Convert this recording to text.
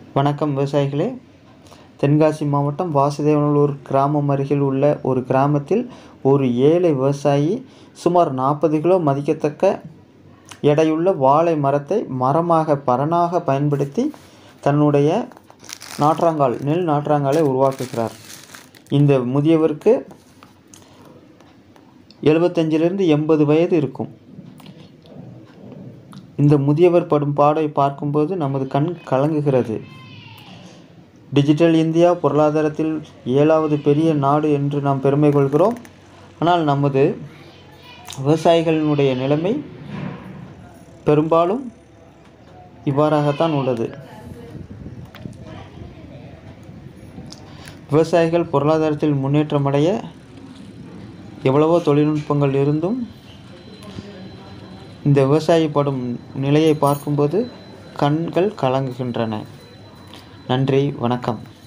வணக்கம் விவசாயிகளே தென்காசி மாவட்டம் வாசுதேவனூர் கிராமம் அருகில் உள்ள ஒரு கிராமத்தில் ஒரு ஏழை விவசாயி சுமார் நாற்பது கிலோ மதிக்கத்தக்க எடையுள்ள வாழை மரத்தை மரமாக பரனாக பயன்படுத்தி தன்னுடைய நாற்றாங்கால் நெல் நாற்றாங்காலை உருவாக்குகிறார் இந்த முதியவருக்கு எழுபத்தஞ்சிலிருந்து எண்பது வயது இருக்கும் இந்த முதியவர் படும் பாடை பார்க்கும்போது நமது கண் கலங்குகிறது டிஜிட்டல் இந்தியா பொருளாதாரத்தில் ஏழாவது பெரிய நாடு என்று நாம் பெருமை கொள்கிறோம் ஆனால் நமது விவசாயிகளினுடைய நிலைமை பெரும்பாலும் இவ்வாறாகத்தான் உள்ளது விவசாயிகள் பொருளாதாரத்தில் முன்னேற்றம் அடைய எவ்வளவோ தொழில்நுட்பங்கள் இருந்தும் இந்த விவசாயி படும் நிலையை பார்க்கும்போது கண்கள் கலங்குகின்றன நன்றி வணக்கம்